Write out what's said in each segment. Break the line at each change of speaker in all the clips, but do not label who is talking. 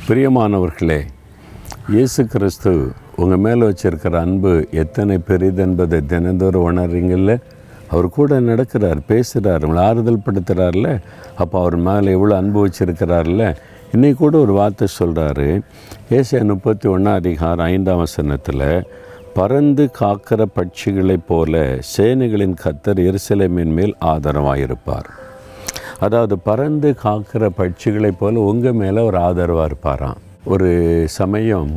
பிரியமானவர்களே இயேசு கிறிஸ்து உங்கள் மேலே வச்சிருக்கிற அன்பு எத்தனை பெரிது என்பதை தினந்தோறும் உணர்றீங்கல்ல அவர் கூட நடக்கிறார் பேசுகிறார் உங்களை ஆறுதல் படுத்துகிறார்ல அப்போ அவர் மேலே எவ்வளோ அன்பு வச்சிருக்கிறார்ல இன்னைக்கு கூட ஒரு வார்த்தை சொல்கிறாரு ஏசியா முப்பத்தி ஒன்றாம் அதிகாரம் ஐந்தாம் வசனத்தில் பறந்து காக்கிற பட்சிகளைப் போல சேனைகளின் கத்தர் எருசலேமின் மேல் ஆதரவாயிருப்பார் அதாவது பறந்து காக்கிற பட்சிகளைப் போல உங்கள் மேலே ஒரு ஆதரவாக இருப்பாராம் ஒரு சமயம்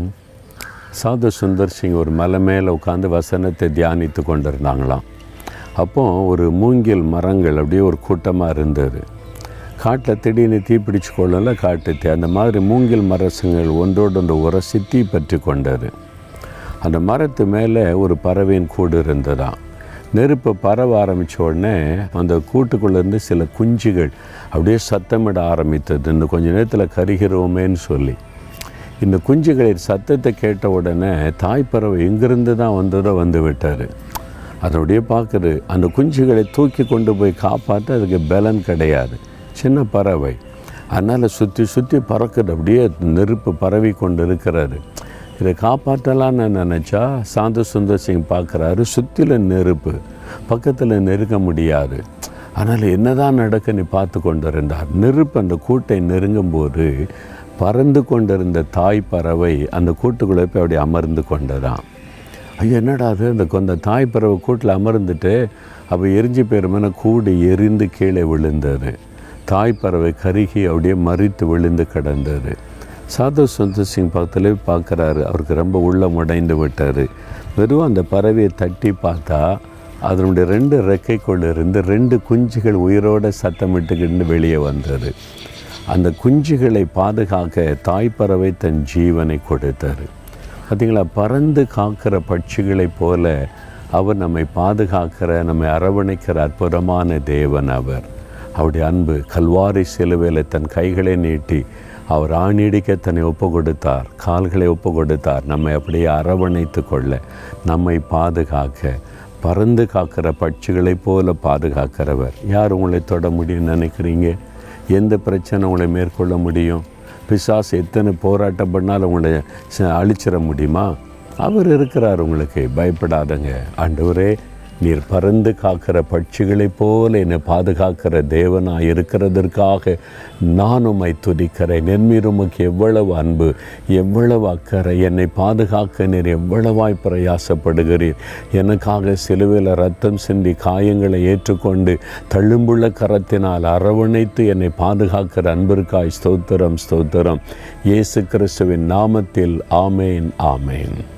சாது சுந்தர் சிங் ஒரு மலை மேலே உட்காந்து வசனத்தை தியானித்து கொண்டிருந்தாங்களாம் அப்போ ஒரு மூங்கில் மரங்கள் அப்படியே ஒரு கூட்டமாக இருந்தது காட்டில் திடீர்னு தீப்பிடிச்சு கொள்ளல காட்டு தீ அந்த மாதிரி மூங்கில் மரசுங்கள் ஒன்றோடு ஒன்று உரசி தீ பற்றி கொண்டது அந்த மரத்து மேலே ஒரு பறவையின் கூடு இருந்ததாம் நெருப்பு பரவ ஆரம்பித்த உடனே அந்த கூட்டுக்குள்ளேருந்து சில குஞ்சுகள் அப்படியே சத்தமிட ஆரம்பித்தது இன்னும் கொஞ்ச நேரத்தில் கருகிறோமேன்னு சொல்லி இந்த குஞ்சுகளின் சத்தத்தை கேட்ட உடனே தாய்ப்பறவை எங்கிருந்து தான் வந்ததோ வந்து விட்டார் அதனுடைய பார்க்குது அந்த குஞ்சுகளை தூக்கி கொண்டு போய் காப்பாற்ற அதுக்கு பலன் கிடையாது சின்ன பறவை அதனால் சுற்றி சுற்றி பறக்குது அப்படியே நெருப்பு பரவி கொண்டு இருக்கிறாரு இதை காப்பாற்றலான்னு நினச்சா சாந்த சுந்தர் சிங் பார்க்குறாரு சுற்றிலும் நெருப்பு பக்கத்தில் நெருங்க முடியாது அதனால் என்னதான் நடக்க நீ பார்த்து கொண்டு இருந்தார் நெருப்பு அந்த கூட்டை நெருங்கும்போது பறந்து கொண்டிருந்த தாய் பறவை அந்த கூட்டுக்குள்ளே போய் அப்படி அமர்ந்து கொண்டதான் ஐயோ என்னடா அது அந்த கொந்த தாய் பறவை கூட்டில் அமர்ந்துட்டு அப்போ எரிஞ்சு போயிருமான கூடு எரிந்து கீழே விழுந்தார் தாய் பறவை கருகி அப்படியே மறித்து விழுந்து கிடந்தது சாது சுந்தர் சிங் பக்கத்துல பார்க்குறாரு அவருக்கு ரொம்ப உள்ளம் உடைந்து விட்டார் வெறும் அந்த பறவையை தட்டி பார்த்தா அதனுடைய ரெண்டு ரெக்கைக்குள்ள இருந்து ரெண்டு குஞ்சுகள் உயிரோட சத்தமிட்டுக்கிட்டு வெளியே வந்தது அந்த குஞ்சுகளை பாதுகாக்க தாய் பறவை தன் ஜீவனை கொடுத்தார் பார்த்தீங்களா பறந்து காக்கிற பட்சிகளைப் போல அவர் நம்மை பாதுகாக்கிற நம்மை அரவணைக்கிற அற்புதமான தேவன் அவர் அவருடைய அன்பு கல்வாரி சிலுவையில் தன் கைகளை நீட்டி அவர் ஆணிடிக்க தன்னை ஒப்பு கொடுத்தார் கால்களை ஒப்பு கொடுத்தார் நம்மை அப்படியே அரவணைத்து கொள்ள நம்மை பாதுகாக்க பறந்து காக்கிற பட்சிகளைப் போல பாதுகாக்கிறவர் யார் உங்களை தொட முடியும்னு நினைக்கிறீங்க எந்த பிரச்சனை உங்களை மேற்கொள்ள முடியும் பிசாசு எத்தனை போராட்டம் பண்ணாலும் உங்களை ச- அழிச்சிட முடியுமா அவர் இருக்கிறார் உங்களுக்கு பயப்படாதங்க ஆண்டவரே நீர் பறந்து காக்கிற பட்சிகளைப் போல என்னை பாதுகாக்கிற தேவனாய் இருக்கிறதற்காக நான் உம்மை துதிக்கிறேன் என் மீது உமக்கு எவ்வளவு அன்பு எவ்வளவு அக்கறை என்னை பாதுகாக்க நீர் எவ்வளவாய் பிரயாசப்படுகிறீர் எனக்காக சிலுவையில் ரத்தம் சிந்தி காயங்களை ஏற்றுக்கொண்டு தள்ளும்புள்ள கரத்தினால் அரவணைத்து என்னை பாதுகாக்கிற அன்பிற்காய் ஸ்தோத்திரம் ஸ்தோத்திரம் இயேசு கிறிஸ்துவின் நாமத்தில் ஆமேன் ஆமேன்